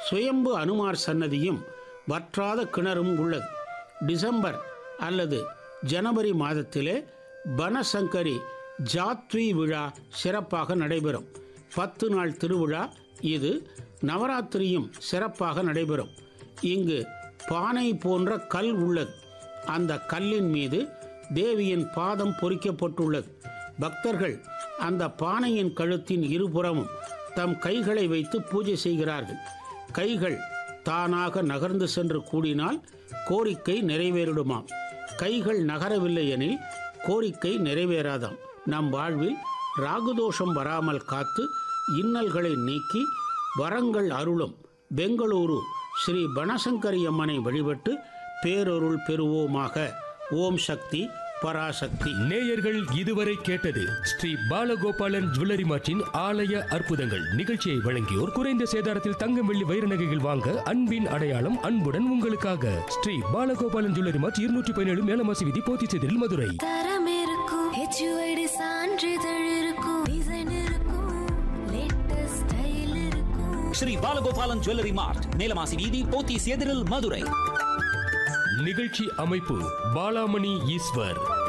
சுயம்பு அனுமார் சன்னதியும் வற்றாத கிணறும் உள்ளது டிசம்பர் அல்லது ஜனவரி மாதத்திலே பனசங்கரி ஜாத்வி விழா சிறப்பாக நடைபெறும் பத்து நாள் திருவிழா இது நவராத்திரியும் சிறப்பாக நடைபெறும் இங்கு பானை போன்ற கல் உள்ளது அந்த கல்லின் மீது தேவியின் பாதம் பொறிக்கப்பட்டுள்ளது பக்தர்கள் அந்த பானையின் கழுத்தின் இருபுறமும் தம் கைகளை வைத்து பூஜை செய்கிறார்கள் கைகள் தானாக நகர்ந்து சென்று கூடினால் கோரிக்கை நிறைவேறிடுமாம் கைகள் நகரவில்லை எனில் கோரிக்கை நிறைவேறாதாம் நம் வாழ்வில் ராகுதோஷம் வராமல் காத்து இன்னல்களை நீக்கி வரங்கள் அருளும் பெங்களூரு ஸ்ரீ பனசங்கரி அம்மனை வழிபட்டு பேரொருள் பெறுவோமாக ஓம் சக்தி பராசக்தி நேயர்கள் இதுவரை கேட்டது ஸ்ரீ பாலகோபாலன் ஜுவல்லரி மார்ட்டின் ஆலய அற்புதங்கள் நிகழ்ச்சியை வழங்கியோர் குறைந்த சேதாரத்தில் தங்கம் வெள்ளி வைர நகைகள் வாங்க அன்பின் அடையாளம் அன்புடன் உங்களுக்காக ஸ்ரீ பாலகோபாலன் ஜுவல்லரி மார்ட் இருநூற்றி பதினேழு மேலமாசி விதி போத்திச்செதில் மதுரை தரம் இருக்கும் ஹெச்யூஐடி சான்றிதழ் இருக்கும் டிசைன் இருக்கும் லேட்டஸ்ட் ஸ்டைல் இருக்கும் ஸ்ரீ பாலகோபாலன் ஜுவல்லரி மார்ட் மேலமாசி வீதி போத்தீஸ் எதிரில் மதுரை நிகழ்ச்சி அமைப்பு பாலாமணி ஈஸ்வர்